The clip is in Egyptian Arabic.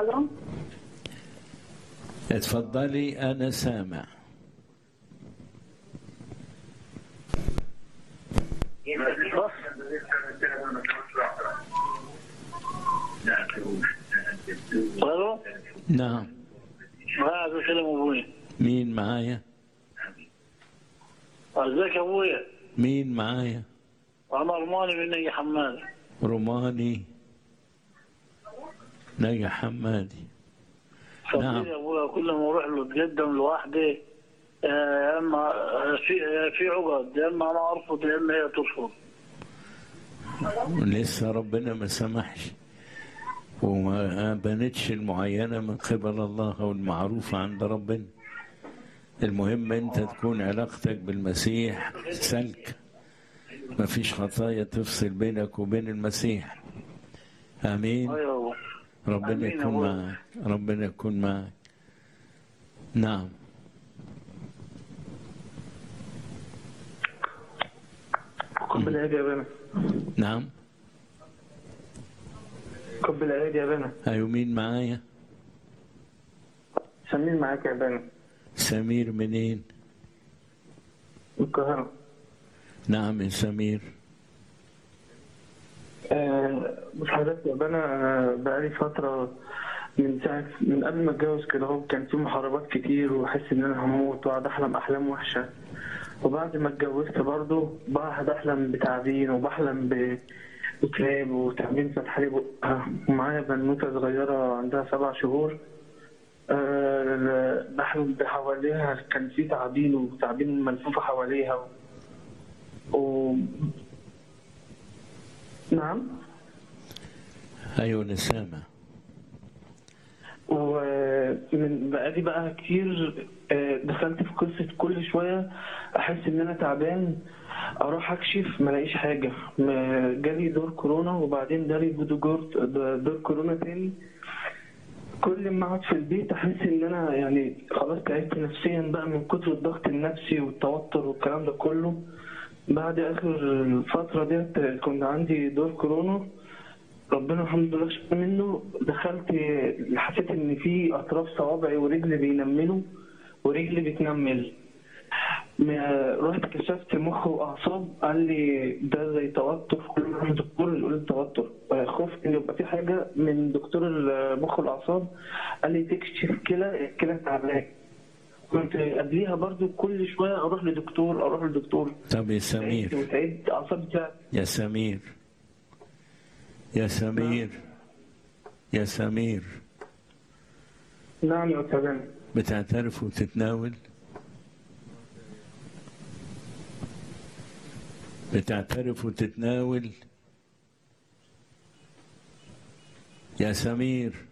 الو اتفضلي انا سامع الو نعم عايز اسلم ابويا مين معايا ازيك يا ابويا مين معايا انا ارماني من اي حماد روماني نجا حمادي نعم. صدقني يا ابويا كل ما اروح له اتقدم لوحدي آه، يا اما آه، في آه، في عقد يا اما انا ارفض يا اما هي ترفض لسه ربنا ما سمحش وما بنتش المعينة من قبل الله أو المعروفة عند ربنا المهم أنت تكون علاقتك بالمسيح سلك ما فيش خطايا تفصل بينك وبين المسيح آمين ايوه ربنا آمين يا يكون أبوي. معك ربنا يكون معك نعم قبل العيد يا بنا نعم قبل العيد يا بنا أيوة مين معايا سمين معاك يا بنا سمير منين من القاهرة نعم يا سمير آه، بص حضرتك يا بنا آه، بقالي فترة من ساعة من قبل ما اتجوز كده اهو كان في محاربات كتير واحس ان انا هموت واقعد احلم احلام وحشة وبعد ما اتجوزت برضه بقعد احلم بتعبين وبحلم ب بكلاب وتعبين فتح لي بقها ومعايا بنوتة صغيرة عندها سبع شهور آه، بحلم بحواليها كان في تعابين وتعابين ملفوفة حواليها و... و... نعم أيوة أنا سامع ومن بقالي بقى كتير آه، دخلت في قصة كل شوية أحس إن أنا تعبان أروح أكشف ما الاقيش حاجة ما- جالي دور كورونا وبعدين جالي دور دور كورونا تاني كل ما أقعد في البيت أحس إن أنا يعني خلاص تعبت نفسيا بقى من كتر الضغط النفسي والتوتر والكلام ده كله بعد آخر الفترة ديت كنت عندي دور كورونا ربنا الحمد لله شفى منه دخلت حسيت ان في اطراف صوابعي ورجلي بينملوا ورجلي بتنمل ما- رحت كشفت مخ واعصاب قال لي ده زي توتر كل ما اروح لدكتور يقول لي توتر خفت ان يبقى في حاجه من دكتور المخ والاعصاب قال لي تكشف كلى الكلى تعبان كنت قبليها برضو كل شويه اروح لدكتور اروح لدكتور طب يا سمير وتعيد اعصابي تعب يا سمير يا سمير يا سمير نعم يا تعبان بتعترف وتتناول بتعترف وتتناول يا سمير